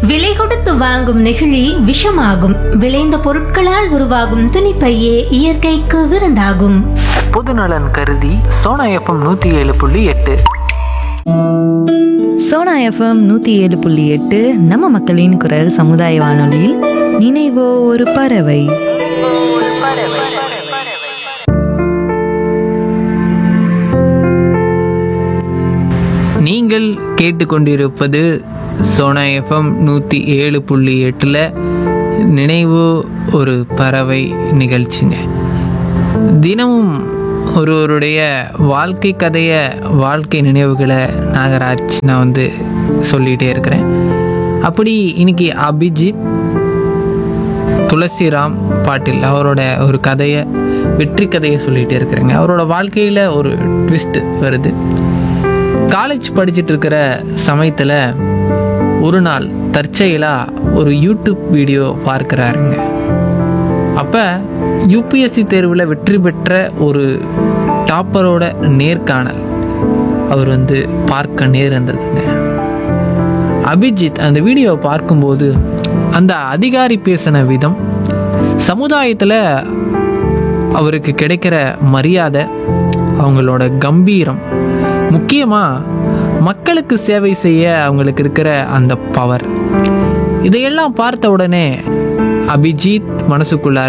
விலை கொடுத்து வாங்கும் நெகிழி விஷமாகும் விளைந்த பொருட்களால் உருவாகும் துணிப்பையே இயற்கைக்கு விருந்தாகும் பொதுநலன் கருதி சோனா எஃப்எம் நூற்றி ஏழு புள்ளி எட்டு சோனா எஃப்எம் நூற்றி ஏழு புள்ளி எட்டு நம்ம மக்களின் குரல் சமுதாய வானொலியில் நினைவோ ஒரு பறவை நீங்கள் கேட்டுக்கொண்டிருப்பது சோனா எஃப்எம் நூற்றி ஏழு புள்ளி எட்டில் நினைவு ஒரு பறவை நிகழ்ச்சிங்க தினமும் ஒருவருடைய வாழ்க்கை கதையை வாழ்க்கை நினைவுகளை நாகராஜ் நான் வந்து சொல்லிகிட்டே இருக்கிறேன் அப்படி இன்னைக்கு அபிஜித் துளசிராம் பாட்டில் அவரோட ஒரு கதையை வெற்றி கதையை சொல்லிகிட்டே இருக்கிறேங்க அவரோட வாழ்க்கையில் ஒரு ட்விஸ்ட் வருது காலேஜ் படிச்சுட்டு இருக்கிற சமயத்தில் ஒரு நாள் தற்செயலாக ஒரு யூடியூப் வீடியோ பார்க்குறாருங்க அப்போ யூபிஎஸ்சி தேர்வில் வெற்றி பெற்ற ஒரு டாப்பரோட நேர்காணல் அவர் வந்து பார்க்க நேர்ந்ததுங்க அபிஜித் அந்த வீடியோவை பார்க்கும்போது அந்த அதிகாரி பேசின விதம் சமுதாயத்தில் அவருக்கு கிடைக்கிற மரியாதை அவங்களோட கம்பீரம் முக்கியமாக மக்களுக்கு சேவை செய்ய அவங்களுக்கு இருக்கிற அந்த பவர் இதையெல்லாம் பார்த்த உடனே அபிஜித் மனசுக்குள்ளார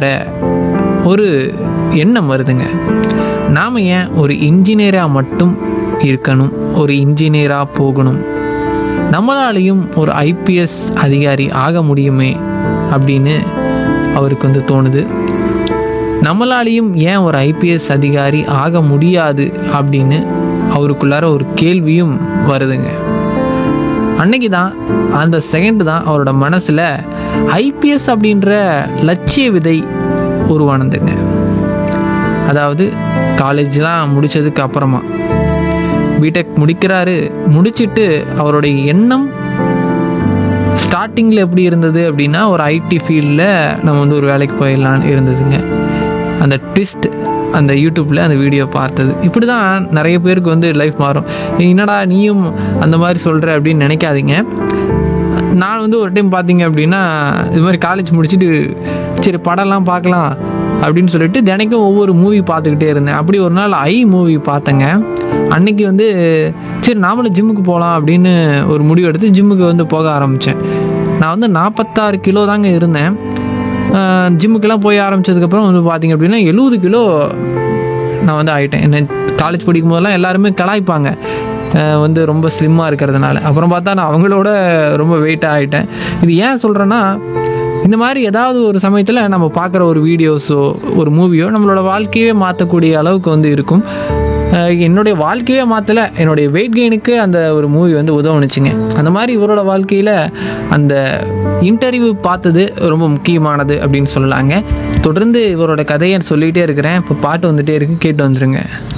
ஒரு எண்ணம் வருதுங்க நாம் ஏன் ஒரு இன்ஜினியராக மட்டும் இருக்கணும் ஒரு இன்ஜினியராக போகணும் நம்மளாலையும் ஒரு ஐபிஎஸ் அதிகாரி ஆக முடியுமே அப்படின்னு அவருக்கு வந்து தோணுது நம்மளாலையும் ஏன் ஒரு ஐபிஎஸ் அதிகாரி ஆக முடியாது அப்படின்னு அவருக்குள்ளார ஒரு கேள்வியும் வருதுங்க அன்னைக்கு தான் அந்த செகண்ட் தான் அவரோட மனசில் ஐபிஎஸ் அப்படின்ற லட்சிய விதை உருவானதுங்க அதாவது காலேஜ்லாம் முடிச்சதுக்கு அப்புறமா பிடெக் முடிக்கிறாரு முடிச்சிட்டு அவருடைய எண்ணம் ஸ்டார்டிங்கில் எப்படி இருந்தது அப்படின்னா ஒரு ஐடி ஃபீல்டில் நம்ம வந்து ஒரு வேலைக்கு போயிடலான்னு இருந்ததுங்க அந்த ட்விஸ்ட் அந்த யூடியூப்பில் அந்த வீடியோ பார்த்தது இப்படி தான் நிறைய பேருக்கு வந்து லைஃப் மாறும் என்னடா நீயும் அந்த மாதிரி சொல்கிற அப்படின்னு நினைக்காதீங்க நான் வந்து ஒரு டைம் பார்த்தீங்க அப்படின்னா இது மாதிரி காலேஜ் முடிச்சுட்டு சரி படம்லாம் பார்க்கலாம் அப்படின்னு சொல்லிட்டு தினைக்கும் ஒவ்வொரு மூவி பார்த்துக்கிட்டே இருந்தேன் அப்படி ஒரு நாள் ஐ மூவி பார்த்தேங்க அன்னைக்கு வந்து சரி நாமளும் ஜிம்முக்கு போகலாம் அப்படின்னு ஒரு முடிவு எடுத்து ஜிம்முக்கு வந்து போக ஆரம்பித்தேன் நான் வந்து நாற்பத்தாறு கிலோ தாங்க இருந்தேன் ஆஹ் ஜிம்முக்கெல்லாம் போய் ஆரம்பிச்சதுக்கப்புறம் வந்து பார்த்தீங்க அப்படின்னா எழுபது கிலோ நான் வந்து ஆகிட்டேன் என்ன காலேஜ் படிக்கும் போதெல்லாம் எல்லாருமே கலாய்ப்பாங்க ஆஹ் வந்து ரொம்ப ஸ்லிம்மாக இருக்கிறதுனால அப்புறம் பார்த்தா நான் அவங்களோட ரொம்ப வெயிட்டாக ஆகிட்டேன் இது ஏன் சொல்கிறேன்னா இந்த மாதிரி ஏதாவது ஒரு சமயத்தில் நம்ம பார்க்குற ஒரு வீடியோஸோ ஒரு மூவியோ நம்மளோட வாழ்க்கையே மாற்றக்கூடிய அளவுக்கு வந்து இருக்கும் ஆஹ் என்னுடைய வாழ்க்கையே மாற்றலை என்னுடைய வெயிட் கெயினுக்கு அந்த ஒரு மூவி வந்து உதவுனுச்சுங்க அந்த மாதிரி இவரோட வாழ்க்கையில் அந்த இன்டர்வியூ பார்த்தது ரொம்ப முக்கியமானது அப்படின்னு சொல்லலாங்க தொடர்ந்து இவரோட கதையை சொல்லிகிட்டே இருக்கிறேன் இப்போ பாட்டு வந்துட்டே இருக்கு கேட்டு வந்துருங்க